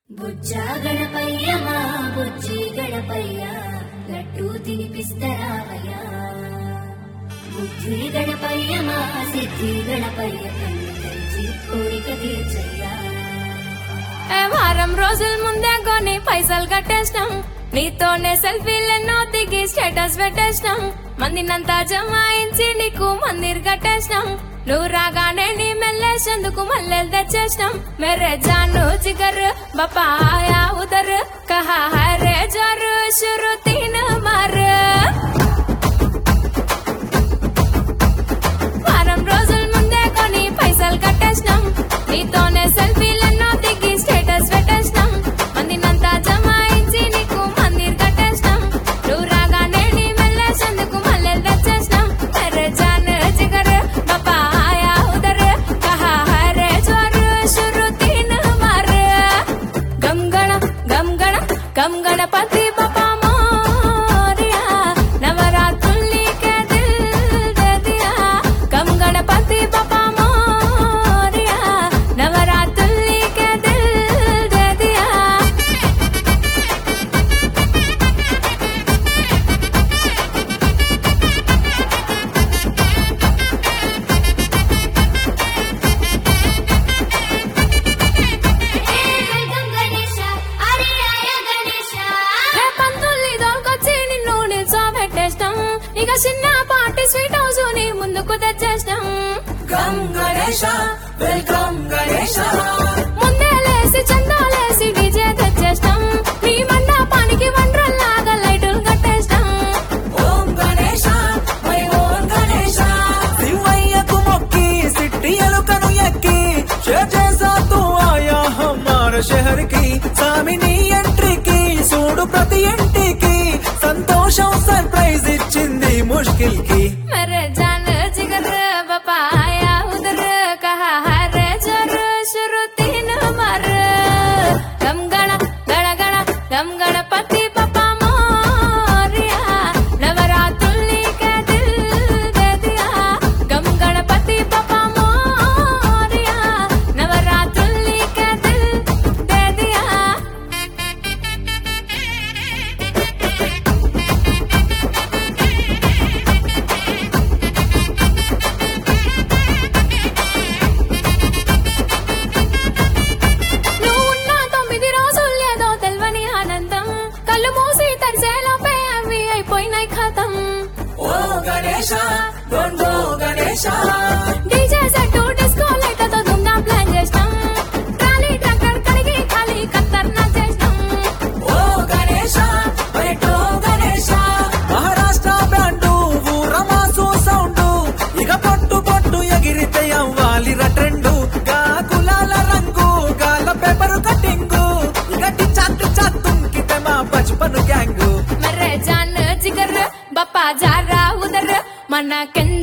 బుజ్జా గణపయ్య మా బుజ్జి గణపయ్య లడ్డూ తినిపిస్తరావయ్యా బుద్ధి గణపయ్య మా సిద్ధి గణపయ్య కన్ను తెరిచి కోరిక తీర్చయ్యా ఏ వారం రోజుల ముందే కొని పైసలు కట్టేసినాం నీతోనే సెల్ఫీలెన్నో దిగి స్టేటస్ పెట్టేసినాం మందినంతా జమాయించి నీకు మందిర్ కట్టేసినాం నువ్వు రాగానే నీ మెల్లేసేందుకు మల్లెలు తెచ్చేసినాం మేరే జాను జిగర్ బపా ఆయా ఉదర్ కహా హై రే జర్ షురు తీన్ మర్ వారం రోజుల ముందే కొని పైసలు కట్టేసినాం నీతోనే సెల్ఫీలెన్నో దిగి స్టేటస్ పెట్టేసినాం మందినంతా జమాయించి నీకు మందిర్ కట్టేసినాం నువ్వు రాగానే నీ మెల్లేసేందుకు మల్లెలు తెచ్చేసినాం అరే జాన్ జిగర్ బాబా ఆయా ఉదర్ కహా హై రే జోర్ షురు తీన్ మార్ గమ్ గణ గమ్ గణ గమ్ గణపతి బాబా మోరియా నవరాత్రుల్లీకే దిల్ దే దియా గమ్ గణపతి బాబా మోరియా నవరాత్రుల్లీకే దిల్ దే దియా వెల్కమ్ గణేశ అరే ఆయ గణేశ రే పంతుల్ని దోల్కొచ్చి నిన్ను నిల్చోబెట్టేస్తాం ఇక చిన్న పార్టీ స్వీట్ హౌస్ ని ముందుకు తెచ్చేస్తాం కమ్ గణేశ వెల్కమ్ గణేశ ముందే లేసి చందాలేసి డీజే తెచ్చేస్తాం నీ మండపానికి వండ్రల్లాగా లైటులు కట్టేస్తాం ఓం గణేశ మై ఓం గణేశ శివయ్యకు మొక్కి సిట్టి ఎలుకను ఎక్కి షేర్ చేసా తూ ఆయా హమార షహర్ కి సామిని ఎంట్రీకి చూడు ప్రతి ఇంటికి సంతోషం సర్ప్రైజ్ ఇచ్చింది ముష్కిల్ కి मेरे जान जिगर बापा आया उधर कहा हरे जोर शुरू तीन मर गम गण गण गण गम गणपति बापा मोरिया नवरात्रुल्ली के दिल दे दिया गम गणपति बापा मोरिया नवरात्रुल्ली के दिल दे दिया నువ్వున్న తొమ్మిది రోజులు ఏదో తెల్వని ఆనందం కళ్ళు మూసి తరిసేలోపే అవి అయిపోయినాయి ఖతం ఓ గణేశ రెండో గణేశ డీజే సెట్ డిస్కో లైట్లతో దుమ్దాం ప్లాన్ చేస్తాం ట్రాలీ ట్రాక్టర్ కడిగి ఖాళీ ఖతర్నాక్ చేస్తాం ఓ గణేశ వైటో గణేశ మహారాష్ట్ర బ్యాండు ఊరమాసు సౌండ్ ఇక పొట్టు పొట్టు ఎగిరితే అవ్వాలి ట్రెండు కాకులాల రంగు గాల పేపర్ కటింగ్ ఇక టిచాట్ టిచాట్ తుంకితే మా బచ్పన్ గ్యాంగు మర్రే జాన్ జిగర్ బప్పా జారా ఉదర్ మన కెన్